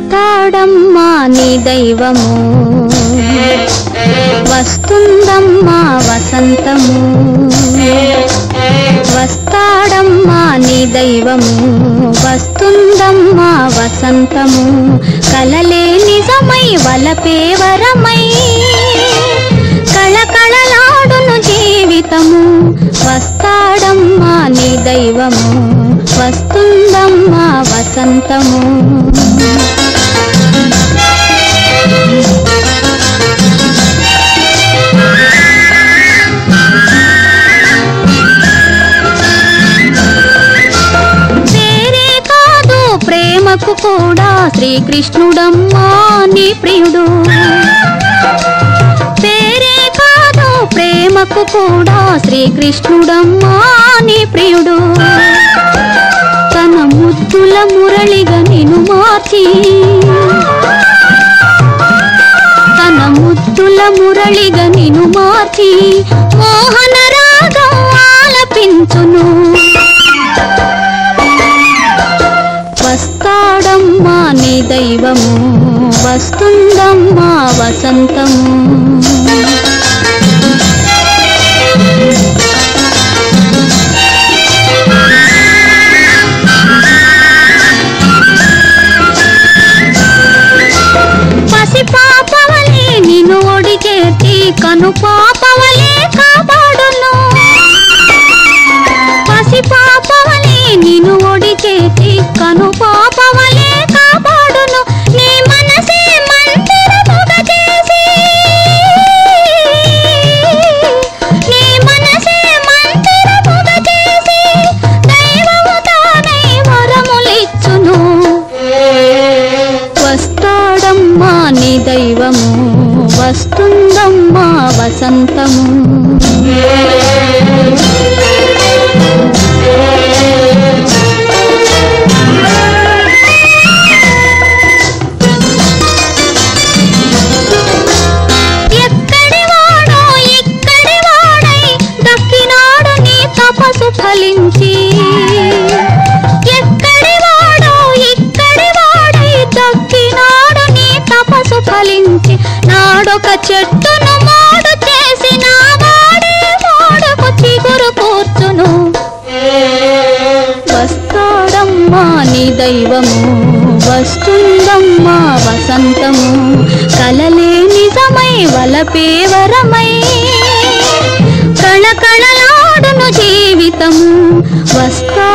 వస్తాడమ్మా నీ దైవము వస్తుందమ్మా వసంతము వస్తాడమ్మా నీ దైవము వస్తుందమ్మా వసంతము కలలే నిజమై వలపే వరమై కళకళలాడును జీవితము వస్తాడమ్మా నీ దైవము వస్తుందమ్మా వసంతము పేరే కాదు ప్రేమకు కూడా శ్రీకృష్ణుడమ్మా నీ ప్రియుడు పేరే కాదు ప్రేమకు కూడా శ్రీకృష్ణుడమ్మా నీ ప్రియుడు తన ముద్దుల మురళిగా నిన్ను మార్చి తన ముద్దుల మురళిగా నిన్ను మార్చి మోహన రాగం ఆలపించును వస్తాడమ్మా నీ దైవము వస్తుందమ్మా వసంతము పసి పాపవలే నిన్ను ఒడిగేటి కను పాపవలే కాపాడును పసి పాపవలే నిన్ను ఒడిచేటి కను పాపవలే కాపాడును నీ మనసే మందిరముగా చేసి నీ మనసే మందిరముగా చేసి దైవము తానై వరములిచ్చును వస్తాడమ్మా నీ దైవము వస్తుందమ్మా వసంతము ఎక్కడి వాడో ఇక్కడి వాడై దక్కినాడు నీ తపసు ఫలించి ఎక్కడి వాడో ఇక్కడి వాడై దక్కినాడు నీ తపసు ఫలించి నాడొక చెట్టును మోడు చేసిన వాడే మోడుకు చిగురు కూర్చును వస్తాడమ్మా నీ దైవము వస్తుందమ్మా వసంతము కలలే నిజమై వలపే వరమై కళకళలాడును జీవితము వస్తా